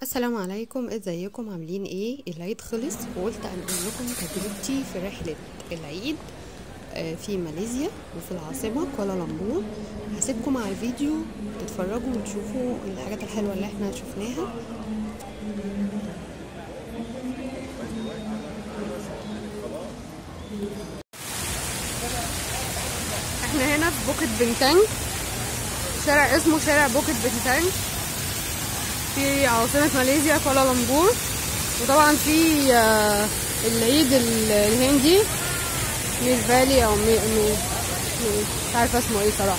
السلام عليكم ازيكم عاملين ايه العيد خلص وقلت انقل لكم تجربتي في رحله العيد آه، في ماليزيا وفي العاصمه كوالالمبور هسيبكم مع الفيديو تتفرجوا وتشوفوا الحاجات الحلوه اللي احنا شفناها احنا هنا في بوكت بنتانج شارع اسمه شارع بوكت بنتانج في عاصمة ماليزيا كوالالمبور وطبعا في آه، العيد ال- الهندي مير فالي او مي مي مي- مش عارفة اسمه ايه صراحة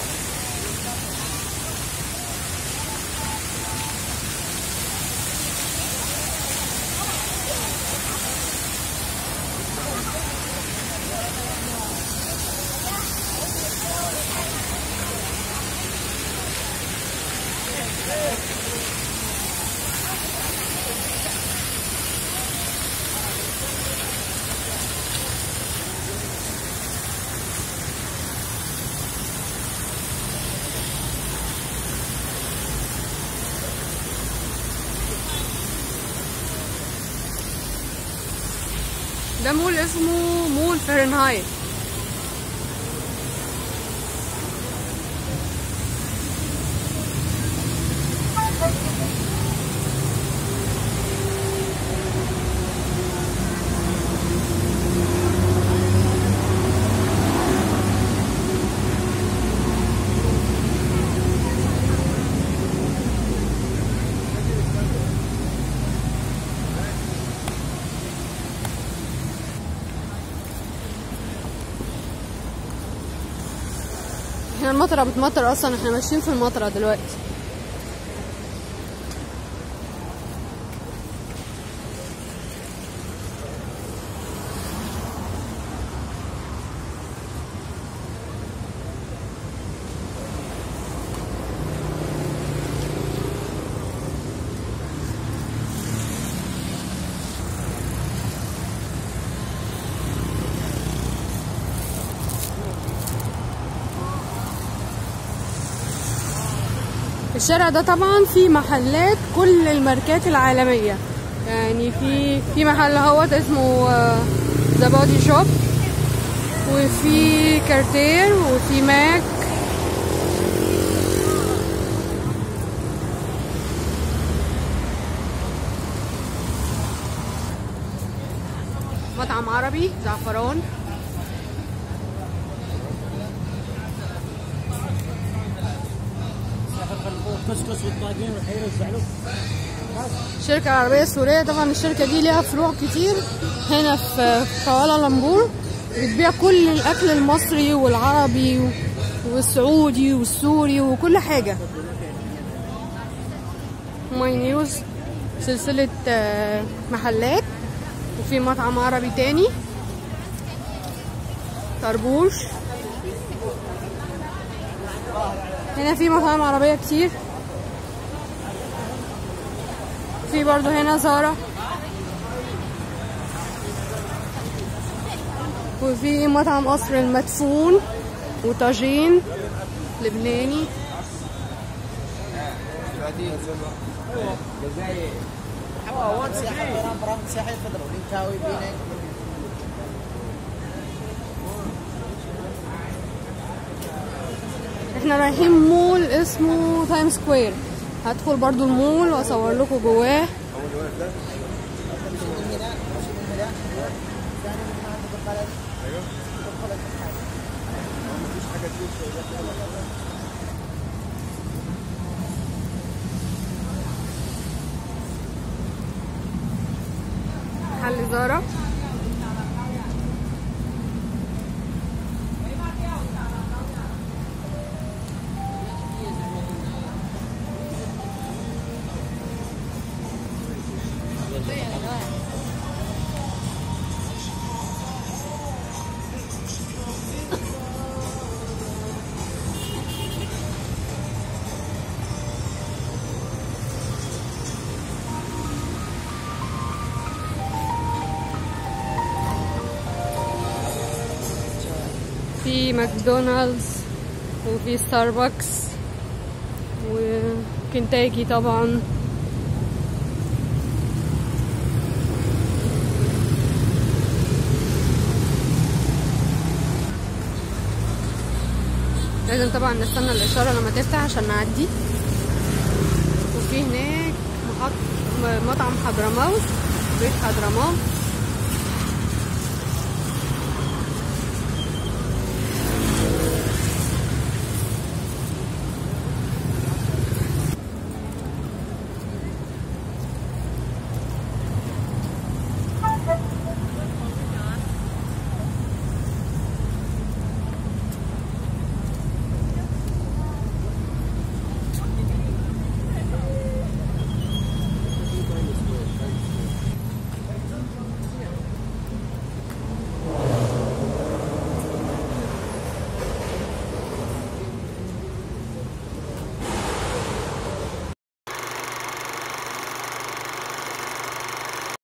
ده مول اسمه مول فahrenheit احنا المطرة بتمطر اصلا احنا ماشيين في المطرة دلوقتي الشارع ده طبعا فيه محلات كل الماركات العالمية يعني في في محل اهوت اسمه ذا بودي شوب وفي كارتير وفي ماك مطعم عربي زعفران الكسكس والطاجين والحين يوزعوا الشركة العربية السورية طبعا الشركة دي ليها فروع كتير هنا في كوالالمبور بتبيع كل الأكل المصري والعربي والسعودي والسوري وكل حاجة ماي نيوز سلسلة آه، محلات وفي مطعم عربي تاني طربوش هنا في مطاعم عربية كتير في برضو هنا زارا وفي مطعم قصر المدفون وطاجين لبناني أول سياحة برام برام سياحة تفضلوا لينكاوي بينك احنا رايحين مول اسمه تايم سكوير هدخل برضو المول واصور لكم جواه محل زارا في ماكدونالدز وفي ستاربكس وكنتاكي طبعا لازم طبعا نستنى الاشاره لما تفتح عشان نعدي وفي هناك محط م- مطعم حضرموت بيت حضرموت